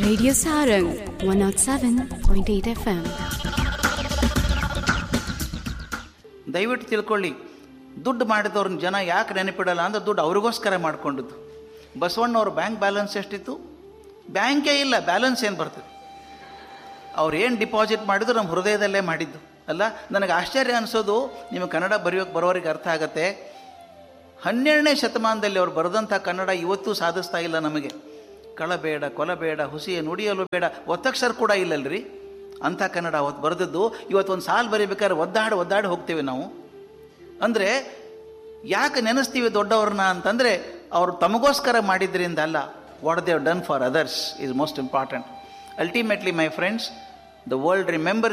Radio Sarang 107.8 FM. ದಯವಿಟ್ಟು ತಿಳ್ಕೊಳ್ಳಿ ದುಡ್ಡು ಮಾಡಿದವ್ರನ್ನ ಜನ ಯಾಕೆ ನೆನಪಿಡಲ್ಲ ಅಂದ್ರೆ ದುಡ್ಡು ಅವ್ರಿಗೋಸ್ಕರ ಮಾಡ್ಕೊಂಡದ್ದು ಬಸವಣ್ಣವ್ರ ಬ್ಯಾಂಕ್ ಬ್ಯಾಲೆನ್ಸ್ ಎಷ್ಟಿತ್ತು ಬ್ಯಾಂಕೇ ಇಲ್ಲ ಬ್ಯಾಲೆನ್ಸ್ ಏನು ಬರ್ತದೆ ಅವ್ರು ಏನು ಡಿಪಾಸಿಟ್ ಮಾಡಿದ್ರು ನಮ್ಮ ಹೃದಯದಲ್ಲೇ ಮಾಡಿದ್ದು ಅಲ್ಲ ನನಗೆ ಆಶ್ಚರ್ಯ ಅನಿಸೋದು ನಿಮ್ಮ ಕನ್ನಡ ಬರೆಯೋಕೆ ಬರೋರಿಗೆ ಅರ್ಥ ಆಗತ್ತೆ ಹನ್ನೆರಡನೇ ಶತಮಾನದಲ್ಲಿ ಅವ್ರು ಬರೆದಂಥ ಕನ್ನಡ ಇವತ್ತೂ ಸಾಧಿಸ್ತಾ ಇಲ್ಲ ನಮಗೆ ಕಳಬೇಡ ಕೊಲಬೇಡ ಹುಸಿಯ ನುಡಿಯಲು ಬೇಡ ಒತ್ತಕ್ಷರ ಕೂಡ ಇಲ್ಲಲ್ರಿ ಅಂಥ ಕನ್ನಡ ಅವತ್ತು ಬರೆದದ್ದು ಇವತ್ತು ಒಂದು ಸಾಲು ಬರೀಬೇಕಾದ್ರೆ ಒದ್ದಾಡಿ ಒದ್ದಾಡಿ ಹೋಗ್ತೇವೆ ನಾವು ಅಂದರೆ ಯಾಕೆ ನೆನೆಸ್ತೀವಿ ದೊಡ್ಡವ್ರನ್ನ ಅಂತಂದರೆ ಅವರು ತಮಗೋಸ್ಕರ ಮಾಡಿದ್ರಿಂದ ಅಲ್ಲ what they've done for others is most important ultimately my friends the world remember